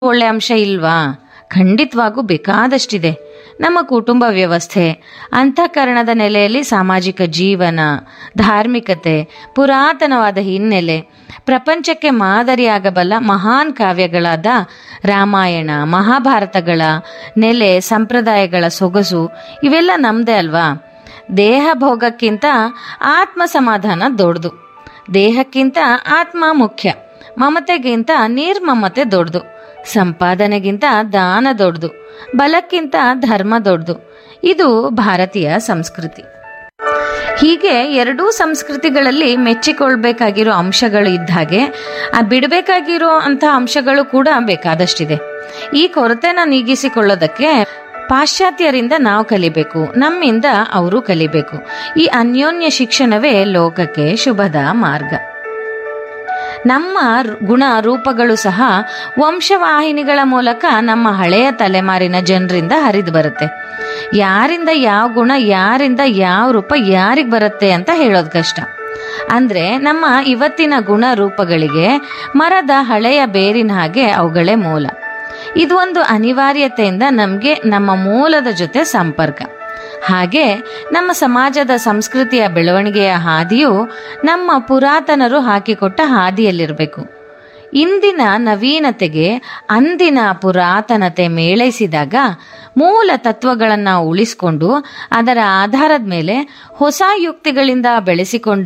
ಒಳ್ಳೆ ಅಂಶ ಇಲ್ವಾ ಖಂಡಿತವಾಗೂ ಬೇಕಾದಷ್ಟಿದೆ ನಮ್ಮ ಕುಟುಂಬ ವ್ಯವಸ್ಥೆ ಅಂತಃಕರಣದ ನೆಲೆಯಲ್ಲಿ ಸಾಮಾಜಿಕ ಜೀವನ ಧಾರ್ಮಿಕತೆ ಪುರಾತನವಾದ ಹಿನ್ನೆಲೆ ಪ್ರಪಂಚಕ್ಕೆ ಮಾದರಿಯಾಗಬಲ್ಲ ಮಹಾನ್ ಕಾವ್ಯಗಳಾದ ರಾಮಾಯಣ ಮಹಾಭಾರತಗಳ ನೆಲೆ ಸಂಪ್ರದಾಯಗಳ ಸೊಗಸು ಇವೆಲ್ಲ ನಮ್ಮದೇ ಅಲ್ವಾ ದೇಹ ಭೋಗಕ್ಕಿಂತ ಆತ್ಮ ಸಮಾಧಾನ ದೊಡ್ಡದು ದೇಹಕ್ಕಿಂತ ಆತ್ಮ ಮುಖ್ಯ ಮಮತೆಗಿಂತ ನಿರ್ಮಮತೆ ದೊಡ್ಡದು ಸಂಪಾದನೆಗಿಂತ ದಾನ ದೊಡ್ಡದು ಬಲಕ್ಕಿಂತ ಧರ್ಮ ದೊಡ್ಡದು ಇದು ಭಾರತೀಯ ಸಂಸ್ಕೃತಿ ಹೀಗೆ ಎರಡೂ ಸಂಸ್ಕೃತಿಗಳಲ್ಲಿ ಮೆಚ್ಚಿಕೊಳ್ಬೇಕಾಗಿರೋ ಅಂಶಗಳು ಇದ್ದ ಹಾಗೆ ಆ ಬಿಡಬೇಕಾಗಿರೋ ಅಂಥ ಅಂಶಗಳು ಕೂಡ ಬೇಕಾದಷ್ಟಿದೆ ಈ ಕೊರತೆನ ನೀಗಿಸಿಕೊಳ್ಳೋದಕ್ಕೆ ಪಾಶ್ಚಾತ್ಯರಿಂದ ನಾವು ಕಲಿಬೇಕು ನಮ್ಮಿಂದ ಅವರು ಕಲಿಬೇಕು ಈ ಅನ್ಯೋನ್ಯ ಶಿಕ್ಷಣವೇ ಲೋಕಕ್ಕೆ ಶುಭದ ಮಾರ್ಗ ನಮ್ಮ ರು- ಗುಣ ರೂಪಗಳು ಸಹ ವಂಶವಾಹಿನಿಗಳ ಮೂಲಕ ನಮ್ಮ ಹಳೆಯ ತಲೆಮಾರಿನ ಜನರಿಂದ ಹರಿದು ಬರುತ್ತೆ ಯಾರಿಂದ ಯಾವ ಗುಣ ಯಾರಿಂದ ಯಾವ ರೂಪ ಯಾರಿಗೆ ಬರುತ್ತೆ ಅಂತ ಹೇಳೋದು ಕಷ್ಟ ಅಂದ್ರೆ ನಮ್ಮ ಇವತ್ತಿನ ಗುಣ ರೂಪಗಳಿಗೆ ಮರದ ಹಳೆಯ ಬೇರಿನ ಹಾಗೆ ಅವುಗಳೇ ಮೂಲ ಇದು ಒಂದು ಅನಿವಾರ್ಯತೆಯಿಂದ ನಮಗೆ ನಮ್ಮ ಮೂಲದ ಜೊತೆ ಸಂಪರ್ಕ ಹಾಗೆ ನಮ್ಮ ಸಮಾಜದ ಸಂಸ್ಕೃತಿಯ ಬೆಳವಣಿಗೆಯ ಹಾದಿಯು ನಮ್ಮ ಪುರಾತನರು ಹಾಕಿಕೊಟ್ಟ ಹಾದಿಯಲ್ಲಿರಬೇಕು ಇಂದಿನ ನವೀನತೆಗೆ ಅಂದಿನ ಪುರಾತನತೆ ಮೇಳೈಸಿದಾಗ ಮೂಲ ತತ್ವಗಳನ್ನು ಉಳಿಸಿಕೊಂಡು ಅದರ ಆಧಾರದ ಮೇಲೆ ಹೊಸ ಯುಕ್ತಿಗಳಿಂದ ಬೆಳೆಸಿಕೊಂಡ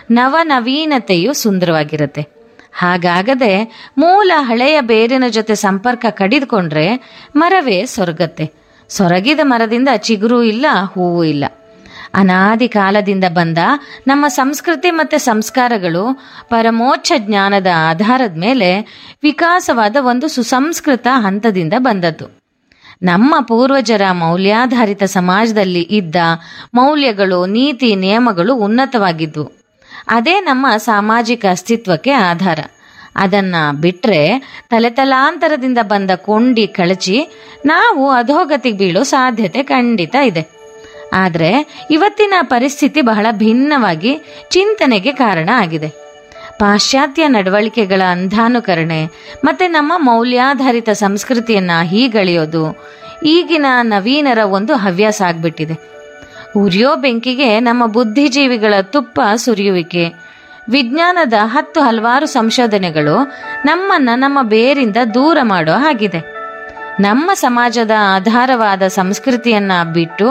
ನವನವೀನತೆಯು ಸುಂದರವಾಗಿರುತ್ತೆ ಹಾಗಾಗದೆ ಮೂಲ ಹಳೆಯ ಬೇರಿನ ಜೊತೆ ಸಂಪರ್ಕ ಕಡಿದುಕೊಂಡ್ರೆ ಮರವೇ ಸೊರಗತ್ತೆ ಸೊರಗಿದ ಮರದಿಂದ ಚಿಗುರು ಇಲ್ಲ ಹೂವು ಇಲ್ಲ ಅನಾದಿ ಕಾಲದಿಂದ ಬಂದ ನಮ್ಮ ಸಂಸ್ಕೃತಿ ಮತ್ತು ಸಂಸ್ಕಾರಗಳು ಪರಮೋಚ್ಚ ಜ್ಞಾನದ ಆಧಾರದ ಮೇಲೆ ವಿಕಾಸವಾದ ಒಂದು ಸುಸಂಸ್ಕೃತ ಹಂತದಿಂದ ಬಂದದ್ದು ನಮ್ಮ ಪೂರ್ವಜರ ಮೌಲ್ಯಾಧಾರಿತ ಸಮಾಜದಲ್ಲಿ ಇದ್ದ ಮೌಲ್ಯಗಳು ನೀತಿ ನಿಯಮಗಳು ಉನ್ನತವಾಗಿದ್ವು ಅದೇ ನಮ್ಮ ಸಾಮಾಜಿಕ ಅಸ್ತಿತ್ವಕ್ಕೆ ಆಧಾರ ಅದನ್ನ ಬಿಟ್ರೆ ತಲೆತಲಾಂತರದಿಂದ ಬಂದ ಕೊಂಡಿ ಕಳಚಿ ನಾವು ಅಧೋಗತಿಗೆ ಬೀಳೋ ಸಾಧ್ಯತೆ ಖಂಡಿತ ಇದೆ ಆದರೆ ಇವತ್ತಿನ ಪರಿಸ್ಥಿತಿ ಬಹಳ ಭಿನ್ನವಾಗಿ ಚಿಂತನೆಗೆ ಕಾರಣ ಆಗಿದೆ ಪಾಶ್ಚಾತ್ಯ ನಡವಳಿಕೆಗಳ ಅಂಧಾನುಕರಣೆ ಮತ್ತೆ ನಮ್ಮ ಮೌಲ್ಯಾಧಾರಿತ ಸಂಸ್ಕೃತಿಯನ್ನ ಹೀಗಳೆಯೋದು ಈಗಿನ ನವೀನರ ಒಂದು ಹವ್ಯಾಸ ಆಗ್ಬಿಟ್ಟಿದೆ ಉರಿಯೋ ಬೆಂಕಿಗೆ ನಮ್ಮ ಬುದ್ಧಿಜೀವಿಗಳ ತುಪ್ಪ ಸುರಿಯುವಿಕೆ ವಿಜ್ಞಾನದ ಹತ್ತು ಹಲವಾರು ಸಂಶೋಧನೆಗಳು ನಮ್ಮನ್ನ ನಮ್ಮ ಬೇರಿಂದ ದೂರ ಮಾಡೋ ಹಾಗಿದೆ ನಮ್ಮ ಸಮಾಜದ ಆಧಾರವಾದ ಸಂಸ್ಕೃತಿಯನ್ನ ಬಿಟ್ಟು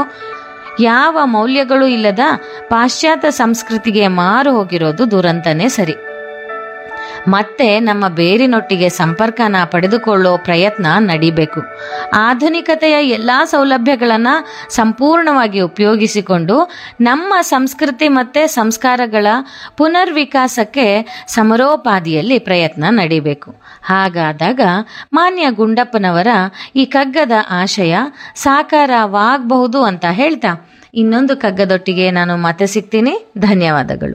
ಯಾವ ಮೌಲ್ಯಗಳು ಇಲ್ಲದ ಪಾಶ್ಚಾತ್ಯ ಸಂಸ್ಕೃತಿಗೆ ಮಾರು ಹೋಗಿರೋದು ದುರಂತನೇ ಸರಿ ಮತ್ತೆ ನಮ್ಮ ಬೇರಿನೊಟ್ಟಿಗೆ ಸಂಪರ್ಕನ ಪಡೆದುಕೊಳ್ಳೋ ಪ್ರಯತ್ನ ನಡಿಬೇಕು ಆಧುನಿಕತೆಯ ಎಲ್ಲ ಸೌಲಭ್ಯಗಳನ್ನು ಸಂಪೂರ್ಣವಾಗಿ ಉಪಯೋಗಿಸಿಕೊಂಡು ನಮ್ಮ ಸಂಸ್ಕೃತಿ ಮತ್ತು ಸಂಸ್ಕಾರಗಳ ಪುನರ್ವಿಕಾಸಕ್ಕೆ ಸಮರೋಪಾದಿಯಲ್ಲಿ ಪ್ರಯತ್ನ ನಡಿಬೇಕು ಹಾಗಾದಾಗ ಮಾನ್ಯ ಗುಂಡಪ್ಪನವರ ಈ ಕಗ್ಗದ ಆಶಯ ಸಾಕಾರವಾಗಬಹುದು ಅಂತ ಹೇಳ್ತಾ ಇನ್ನೊಂದು ಕಗ್ಗದೊಟ್ಟಿಗೆ ನಾನು ಮತ್ತೆ ಸಿಗ್ತೀನಿ ಧನ್ಯವಾದಗಳು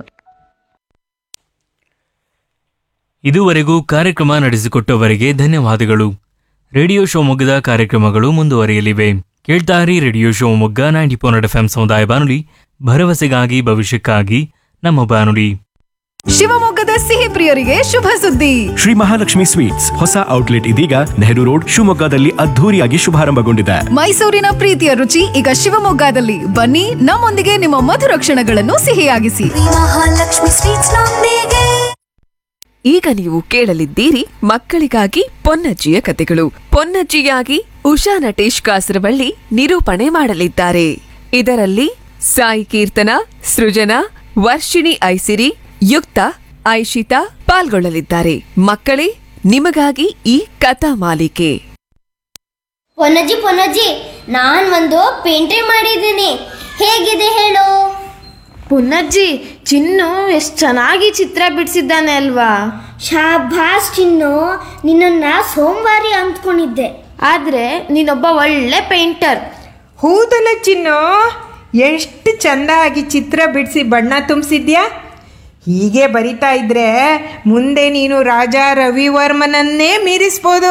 ಇದುವರೆಗೂ ಕಾರ್ಯಕ್ರಮ ನಡೆಸಿಕೊಟ್ಟವರಿಗೆ ಧನ್ಯವಾದಗಳು ರೇಡಿಯೋ ಶಿವಮೊಗ್ಗದ ಕಾರ್ಯಕ್ರಮಗಳು ಮುಂದುವರಿಯಲಿವೆ ಕೇಳ್ತಾರಿ radio Shivamogga ninety point F ಸಮುದಾಯ ಬಾನುಲಿ ಭರವಸೆಗಾಗಿ ಭವಿಷ್ಯಕ್ಕಾಗಿ ನಮ್ಮ ಬಾನುಲಿ ಶಿವಮೊಗ್ಗದ ಸಿಹಿ ಪ್ರಿಯರಿಗೆ ಶುಭ ಸುದ್ದಿ ಶ್ರೀ ಮಹಾಲಕ್ಷ್ಮಿ ಸ್ವೀಟ್ಸ್ ಹೊಸ ಔಟ್ಲೆಟ್ ಇದೀಗ ನೆಹರು ರೋಡ್ ಶಿವಮೊಗ್ಗದಲ್ಲಿ ಅದ್ಧೂರಿಯಾಗಿ ಶುಭಾರಂಭಗೊಂಡಿದೆ ಮೈಸೂರಿನ ಪ್ರೀತಿಯ ರುಚಿ ಈಗ ಶಿವಮೊಗ್ಗದಲ್ಲಿ ಬನ್ನಿ ನಮ್ಮೊಂದಿಗೆ ನಿಮ್ಮ ಮಧುರ ಕ್ಷಣಗಳನ್ನು ಸಿಹಿಯಾಗಿಸಿ ಮಹಾಲಕ್ಷ್ಮಿ ಸ್ವೀಟ್ಸ್ ನೊಂದಿಗೆ ಈಗ ನೀವು ಕೇಳಲಿದ್ದೀರಿ ಮಕ್ಕಳಿಗಾಗಿ ಪೊನ್ನಜ್ಜಿಯ ಕತೆಗಳು ಪೊನ್ನಜ್ಜಿಯಾಗಿ ಉಷಾ ನಟೇಶ್ ಕಾಸರವಳ್ಳಿ ನಿರೂಪಣೆ ಮಾಡಲಿದ್ದಾರೆ ಇದರಲ್ಲಿ ಸಾಯಿ ಕೀರ್ತನ ಸೃಜನಾ ವರ್ಷಿಣಿ ಐಸಿರಿ ಯುಕ್ತ ಐಶಿತಾ ಪಾಲ್ಗೊಳ್ಳಲಿದ್ದಾರೆ ಮಕ್ಕಳೇ ನಿಮಗಾಗಿ ಈ ಕಥಾ ಮಾಲಿಕೆ ಪೊನ್ನಜ್ಜಿ ಪೊನ್ನಜ್ಜಿ ನಾನು ಒಂದು ಪೇಂಟಿಂಗ್ ಮಾಡಿದ್ದೀನಿ ಹೇಗಿದೆ ಹೇಳು ಪುನಜ್ಜಿ ಚಿನ್ನು ಎಷ್ಟು ಚೆನ್ನಾಗಿ ಚಿತ್ರ ಬಿಡಿಸಿದ್ದಾನೆ ಅಲ್ವಾ ಶಾಬಾಸ್ ಚಿನ್ನು ನಿನ್ನನ್ನ ಸೋಮವಾರಿ ಅಂದ್ಕೊಂಡಿದ್ದೆ ಆದರೆ ನೀನೊಬ್ಬ ಒಳ್ಳೆ ಪೇಂಟರ್ ಹೌದಲ್ಲ ಚಿನ್ನು ಎಷ್ಟು ಚೆಂದಾಗಿ ಚಿತ್ರ ಬಿಡಿಸಿ ಬಣ್ಣ ತುಂಬಿಸಿದ್ಯಾ ಹೀಗೆ ಬರಿತಾ ಇದ್ರೆ ಮುಂದೆ ನೀನು ರಾಜ ರವಿವರ್ಮನನ್ನೇ ಮೀರಿಸ್ಬೋದು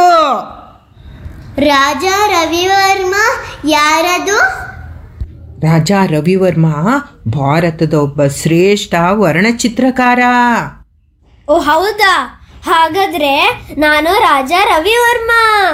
ರಾಜ ರವಿವರ್ಮ ಯಾರದು ರಾಜ ರವಿವರ್ಮ ಭಾರತದ ಒಬ್ಬ ಶ್ರೇಷ್ಠ ವರ್ಣಚಿತ್ರಕಾರ ಓ ಹೌದಾ ಹಾಗಾದ್ರೆ ನಾನು ರಾಜಾ ರವಿವರ್ಮ